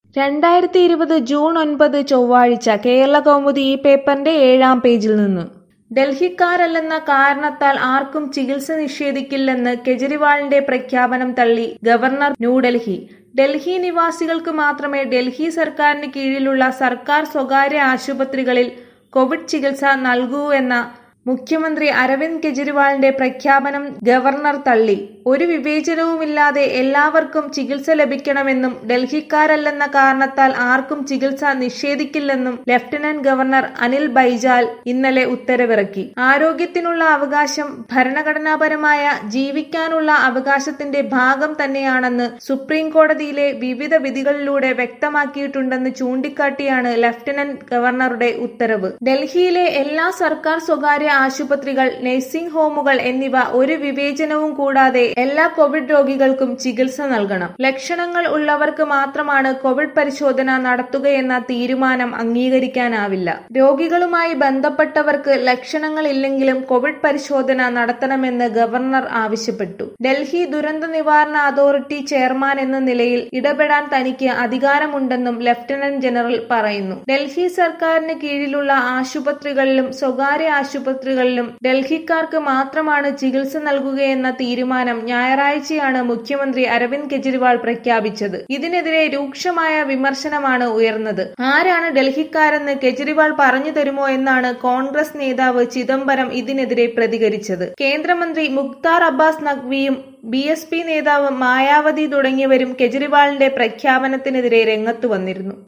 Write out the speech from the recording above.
രണ്ടായിരത്തി ഇരുപത് ജൂൺ ഒൻപത് ചൊവ്വാഴ്ച കേരള കൗമുദി ഈ പേപ്പറിന്റെ ഏഴാം പേജിൽ നിന്ന് ഡൽഹിക്കാരല്ലെന്ന കാരണത്താൽ ആർക്കും ചികിത്സ നിഷേധിക്കില്ലെന്ന് കെജ്രിവാളിന്റെ പ്രഖ്യാപനം തള്ളി ഗവർണർ ന്യൂഡൽഹി ഡൽഹി നിവാസികൾക്ക് മാത്രമേ ഡൽഹി സർക്കാരിന് കീഴിലുള്ള സർക്കാർ സ്വകാര്യ ആശുപത്രികളിൽ കോവിഡ് ചികിത്സ നൽകൂ എന്ന മുഖ്യമന്ത്രി അരവിന്ദ് കെജ്രിവാളിന്റെ പ്രഖ്യാപനം ഗവർണർ തള്ളി ഒരു വിവേചനവുമില്ലാതെ എല്ലാവർക്കും ചികിത്സ ലഭിക്കണമെന്നും ഡൽഹിക്കാരല്ലെന്ന കാരണത്താൽ ആർക്കും ചികിത്സ നിഷേധിക്കില്ലെന്നും ലഫ്റ്റനന്റ് ഗവർണർ അനിൽ ബൈജാൽ ഇന്നലെ ഉത്തരവിറക്കി ആരോഗ്യത്തിനുള്ള അവകാശം ഭരണഘടനാപരമായ ജീവിക്കാനുള്ള അവകാശത്തിന്റെ ഭാഗം തന്നെയാണെന്ന് സുപ്രീം കോടതിയിലെ വിവിധ വിധികളിലൂടെ വ്യക്തമാക്കിയിട്ടുണ്ടെന്ന് ചൂണ്ടിക്കാട്ടിയാണ് ലഫ്റ്റനന്റ് ഗവർണറുടെ ഉത്തരവ് ഡൽഹിയിലെ എല്ലാ സർക്കാർ സ്വകാര്യ ആശുപത്രികൾ നഴ്സിംഗ് ഹോമുകൾ എന്നിവ ഒരു വിവേചനവും കൂടാതെ എല്ലാ കോവിഡ് രോഗികൾക്കും ചികിത്സ നൽകണം ലക്ഷണങ്ങൾ ഉള്ളവർക്ക് മാത്രമാണ് കോവിഡ് പരിശോധന നടത്തുകയെന്ന തീരുമാനം അംഗീകരിക്കാനാവില്ല രോഗികളുമായി ബന്ധപ്പെട്ടവർക്ക് ലക്ഷണങ്ങൾ ഇല്ലെങ്കിലും കോവിഡ് പരിശോധന നടത്തണമെന്ന് ഗവർണർ ആവശ്യപ്പെട്ടു ഡൽഹി ദുരന്ത നിവാരണ അതോറിറ്റി ചെയർമാൻ എന്ന നിലയിൽ ഇടപെടാൻ തനിക്ക് അധികാരമുണ്ടെന്നും ലഫ്റ്റനന്റ് ജനറൽ പറയുന്നു ഡൽഹി സർക്കാരിന് കീഴിലുള്ള ആശുപത്രികളിലും സ്വകാര്യ ആശുപത്രികളിലും ഡൽഹിക്കാർക്ക് മാത്രമാണ് ചികിത്സ നൽകുകയെന്ന തീരുമാനം ഞായറാഴ്ചയാണ് മുഖ്യമന്ത്രി അരവിന്ദ് കെജ്രിവാൾ പ്രഖ്യാപിച്ചത് ഇതിനെതിരെ രൂക്ഷമായ വിമർശനമാണ് ഉയർന്നത് ആരാണ് ഡൽഹിക്കാരെന്ന് കെജ്രിവാൾ പറഞ്ഞു തരുമോ എന്നാണ് കോൺഗ്രസ് നേതാവ് ചിദംബരം ഇതിനെതിരെ പ്രതികരിച്ചത് കേന്ദ്രമന്ത്രി മുക്താർ അബ്ബാസ് നഖ്വിയും ബി എസ് പി നേതാവ് മായാവതി തുടങ്ങിയവരും കെജ്രിവാളിന്റെ പ്രഖ്യാപനത്തിനെതിരെ രംഗത്തു വന്നിരുന്നു